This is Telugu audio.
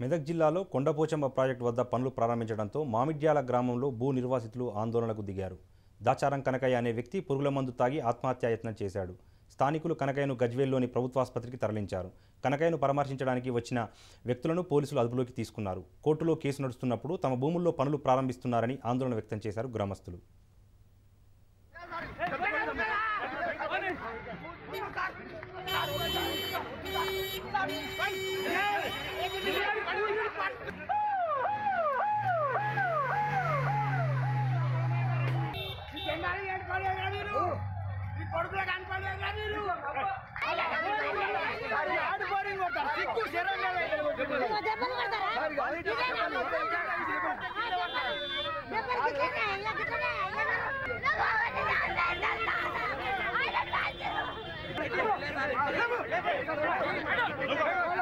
మెదక్ జిల్లాలో కొండపోచమ్మ ప్రాజెక్టు వద్ద పనులు ప్రారంభించడంతో మామిడ్యాల గ్రామంలో భూ నిర్వాసితులు ఆందోళనకు దిగారు దాచారం కనకయ్య అనే వ్యక్తి పురుగుల మందు తాగి ఆత్మహత్యాయత్నం చేశాడు స్థానికులు కనకయ్యను గజ్వేల్లోని ప్రభుత్వాసుపత్రికి తరలించారు కనకయ్యను పరామర్శించడానికి వచ్చిన వ్యక్తులను పోలీసులు అదుపులోకి తీసుకున్నారు కోర్టులో కేసు నడుస్తున్నప్పుడు తమ భూముల్లో పనులు ప్రారంభిస్తున్నారని ఆందోళన వ్యక్తం చేశారు గ్రామస్తులు దెబ్బలు కొడతారా దెబ్బలు గిట్లనే